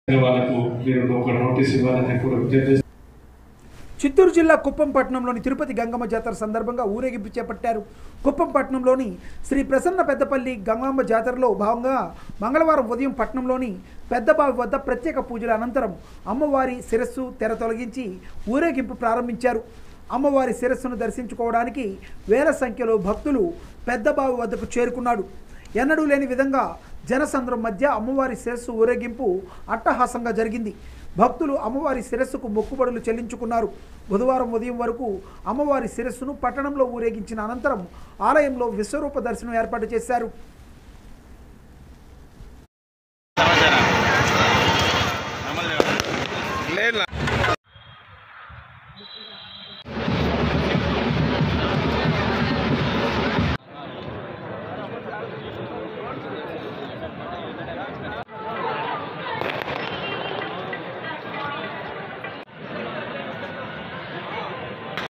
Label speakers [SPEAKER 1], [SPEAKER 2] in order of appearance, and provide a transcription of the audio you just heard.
[SPEAKER 1] వాళ్ళకు మీరు ఒక నోటీస్ ఇవ్వాలని కూడా విజ్ఞప్తి
[SPEAKER 2] చిత్తూరు జిల్లా కుప్పం పట్టణంలోని తిరుపతి గంగమ్మ జాతర సందర్భంగా ఊరేగింపు చేపట్టారు కుప్పం పట్టణంలోని శ్రీ ప్రసన్న పెద్దపల్లి గంగమ్మ జాతరలో భాగంగా మంగళవారం ఉదయం పట్టణంలోని పెద్దబావి వద్ద ప్రత్యేక పూజల అనంతరం అమ్మవారి శిరస్సు తెర తొలగించి ఊరేగింపు ప్రారంభించారు అమ్మవారి శిరస్సును దర్శించుకోవడానికి వేల సంఖ్యలో భక్తులు పెద్దబావి వద్దకు చేరుకున్నాడు ఎన్నడూ లేని విధంగా జనసంద్రం మధ్య అమ్మవారి శిరస్సు ఊరేగింపు అట్టహాసంగా జరిగింది భక్తులు అమ్మవారి శిరస్సుకు మొక్కుబడులు చెల్లించుకున్నారు బుధవారం ఉదయం వరకు అమ్మవారి శిరస్సును పట్టణంలో ఊరేగించిన అనంతరం ఆలయంలో విశ్వరూప దర్శనం ఏర్పాటు చేశారు